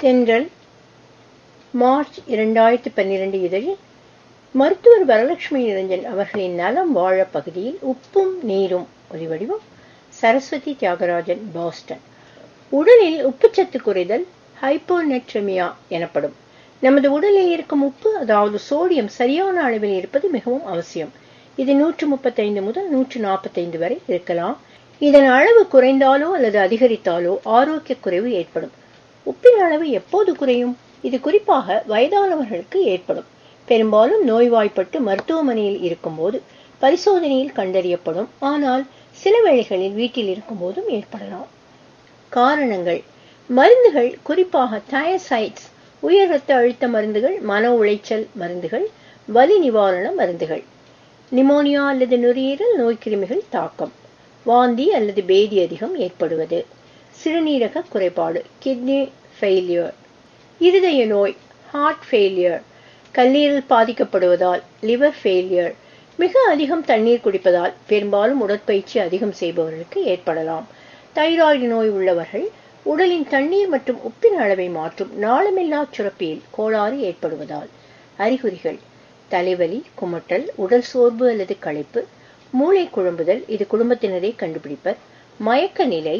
தென்றல் மார்ச் இரண்டாயிரத்தி பன்னிரண்டு இதழில் மருத்துவர் வரலட்சுமி நிரஞ்சன் அவர்களின் நலம் வாழ பகுதியில் உப்பும் நீரும் ஒலிவடிவம் சரஸ்வதி தியாகராஜன் பாஸ்டன் உடலில் உப்புச்சத்து குறைதல் ஹைப்போநெட்ரமியா எனப்படும் நமது உடலில் இருக்கும் உப்பு அதாவது சோடியம் சரியான அளவில் இருப்பது மிகவும் அவசியம் இது நூற்று முப்பத்தைந்து முதல் நூற்று நாற்பத்தைந்து வரை இருக்கலாம் இதன் அளவு குறைந்தாலோ அல்லது அதிகரித்தாலோ ஆரோக்கிய குறைவு ஏற்படும் உப்பின் அளவு எப்போது குறையும் இது குறிப்பாக வயதானவர்களுக்கு ஏற்படும் பெரும்பாலும் நோய்வாய்ப்பட்டு மருத்துவமனையில் இருக்கும்போது பரிசோதனையில் கண்டறியப்படும் ஆனால் சில வேளைகளில் வீட்டில் இருக்கும் போதும் ஏற்படலாம் காரணங்கள் மருந்துகள் குறிப்பாக தயசைட்ஸ் உயர் இரத்த அழுத்த மருந்துகள் மன உளைச்சல் மருந்துகள் வலி நிவாரண மருந்துகள் நிமோனியா அல்லது நுரையீரல் நோய்க்கிருமிகள் தாக்கம் வாந்தி அல்லது பேதி அதிகம் ஏற்படுவது சிறுநீரக குறைபாடு கிட்னி ஃபெயிலியர் இருதய நோய் ஹார்ட் ஃபெயிலியர் கல்லீரல் பாதிக்கப்படுவதால் லிவர் ஃபெயிலியர் மிக அதிகம் தண்ணீர் குடிப்பதால் பெரும்பாலும் உடற்பயிற்சி அதிகம் செய்பவர்களுக்கு ஏற்படலாம் தைராய்டு நோய் உள்ளவர்கள் உடலின் தண்ணீர் மற்றும் உப்பின் அளவை மாற்றும் நாளமில்லா சுரப்பியில் கோளாறு ஏற்படுவதால் அறிகுறிகள் தலைவலி குமட்டல் உடல் சோர்வு அல்லது களைப்பு மூளை குழம்புதல் இது குடும்பத்தினரை கண்டுபிடிப்பர் மயக்க நிலை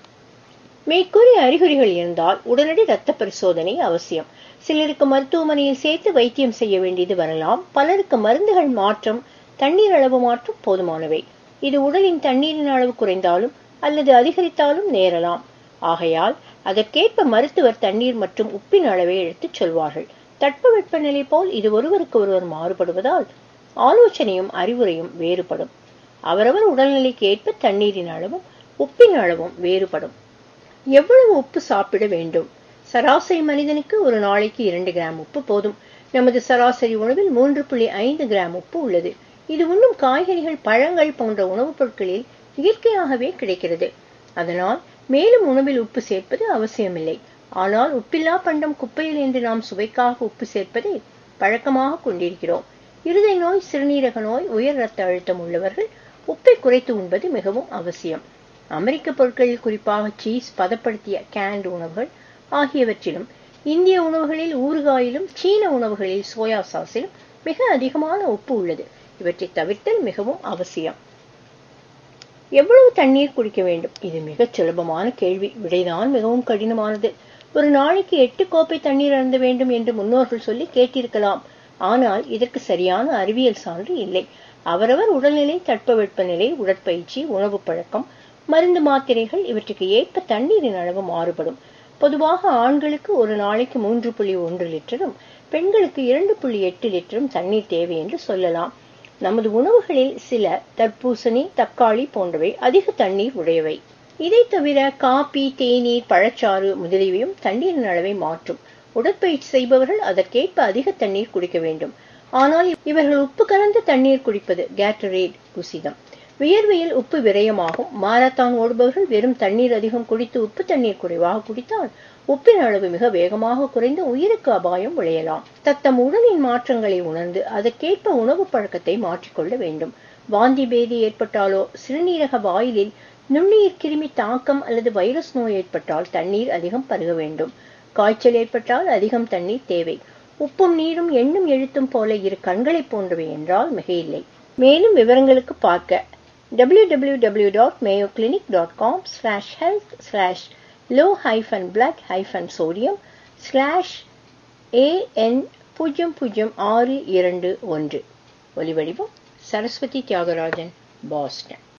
மேற்கூறிய அறிகுறிகள் இருந்தால் உடனடி இரத்த பரிசோதனை அவசியம் சிலருக்கு மருத்துவமனையில் சேர்த்து வைத்தியம் செய்ய வேண்டியது வரலாம் பலருக்கு மருந்துகள் மாற்றம் தண்ணீர் அளவு மாற்றம் போதுமானவை இது உடலின் தண்ணீரின் அளவு குறைந்தாலும் அல்லது அதிகரித்தாலும் நேரலாம் ஆகையால் அதற்கேற்ப மருத்துவர் தண்ணீர் மற்றும் உப்பின் அளவை எடுத்துச் சொல்வார்கள் தட்பவெப்பநிலை போல் இது ஒருவருக்கு ஒருவர் மாறுபடுவதால் ஆலோசனையும் அறிவுரையும் வேறுபடும் அவரவர் உடல்நிலைக்கு ஏற்ப தண்ணீரின் அளவும் உப்பின் அளவும் வேறுபடும் எவ்வளவு உப்பு சாப்பிட வேண்டும் சராசரி மனிதனுக்கு ஒரு நாளைக்கு இரண்டு கிராம் உப்பு போதும் நமது சராசரி உணவில் மூன்று புள்ளி ஐந்து கிராம் உப்பு உள்ளது இது உண்ணும் காய்கறிகள் பழங்கள் போன்ற உணவுப் பொருட்களில் இயற்கையாகவே கிடைக்கிறது அதனால் மேலும் உணவில் உப்பு சேர்ப்பது அவசியமில்லை ஆனால் உப்பில்லா பண்டம் குப்பையில் என்று நாம் சுவைக்காக உப்பு சேர்ப்பதை பழக்கமாக கொண்டிருக்கிறோம் இருதய நோய் சிறுநீரக நோய் உயர் ரத்த அழுத்தம் உள்ளவர்கள் உப்பை குறைத்து உண்பது மிகவும் அவசியம் அமெரிக்க பொருட்களில் குறிப்பாக சீஸ் பதப்படுத்திய கேண்ட் உணவுகள் ஆகியவற்றிலும் இந்திய உணவுகளில் ஊறுகாயிலும் சீன உணவுகளில் சோயா சாஸிலும் மிக அதிகமான உப்பு உள்ளது இவற்றை தவிர்த்தல் மிகவும் அவசியம் எவ்வளவு தண்ணீர் குடிக்க வேண்டும் இது மிகச் சுலபமான கேள்வி விடைதான் மிகவும் கடினமானது ஒரு நாளைக்கு எட்டு கோப்பை தண்ணீர் அருந்த வேண்டும் என்று முன்னோர்கள் சொல்லி கேட்டிருக்கலாம் ஆனால் இதற்கு சரியான அறிவியல் சான்று இல்லை அவரவர் உடல்நிலை தட்பவெப்பநிலை உடற்பயிற்சி உணவு பழக்கம் மருந்து மாத்திரைகள் இவற்றுக்கு ஏற்ப தண்ணீரின் அளவு மாறுபடும் பொதுவாக ஆண்களுக்கு ஒரு நாளைக்கு மூன்று புள்ளி ஒன்று லிட்டரும் பெண்களுக்கு இரண்டு புள்ளி எட்டு லிட்டரும் தண்ணீர் தேவை என்று சொல்லலாம் நமது உணவுகளில் சில தர்பூசணி தக்காளி போன்றவை அதிக தண்ணீர் உடையவை இதை தவிர காபி தேநீர் பழச்சாறு முதலியவையும் தண்ணீரின் அளவை மாற்றும் உடற்பயிற்சி செய்பவர்கள் அதற்கேற்ப அதிக தண்ணீர் குடிக்க வேண்டும் ஆனால் இவர்கள் உப்பு கலந்த தண்ணீர் குடிப்பது கேட்டரேட் குசிதம் வியர்வையில் உப்பு விரயமாகும் மாரத்தான் ஓடுபவர்கள் வெறும் தண்ணீர் அதிகம் குடித்து உப்பு தண்ணீர் குறைவாக குடித்தால் உப்பின் அளவு மிக வேகமாக குறைந்து உயிருக்கு அபாயம் விளையலாம் தத்தம் உடலின் மாற்றங்களை உணர்ந்து அதற்கேற்ப உணவு பழக்கத்தை மாற்றிக்கொள்ள வேண்டும் வாந்தி பேதி ஏற்பட்டாலோ சிறுநீரக வாயிலில் நுண்ணுயிர் கிருமி தாக்கம் அல்லது வைரஸ் நோய் ஏற்பட்டால் தண்ணீர் அதிகம் பருக வேண்டும் காய்ச்சல் ஏற்பட்டால் அதிகம் தண்ணீர் தேவை உப்பும் நீரும் எண்ணும் எழுத்தும் போல இரு கண்களை போன்றவை என்றால் மிகையில்லை மேலும் விவரங்களுக்கு பார்க்க www.mayoclinic.com slash health slash low hyphen blood hyphen sodium slash an பூஜ்ஜியம் பூஜ்ஜியம் ஆறு இரண்டு ஒன்று ஒலிவடிவம் சரஸ்வதி தியாகராஜன் பாஸ்டன்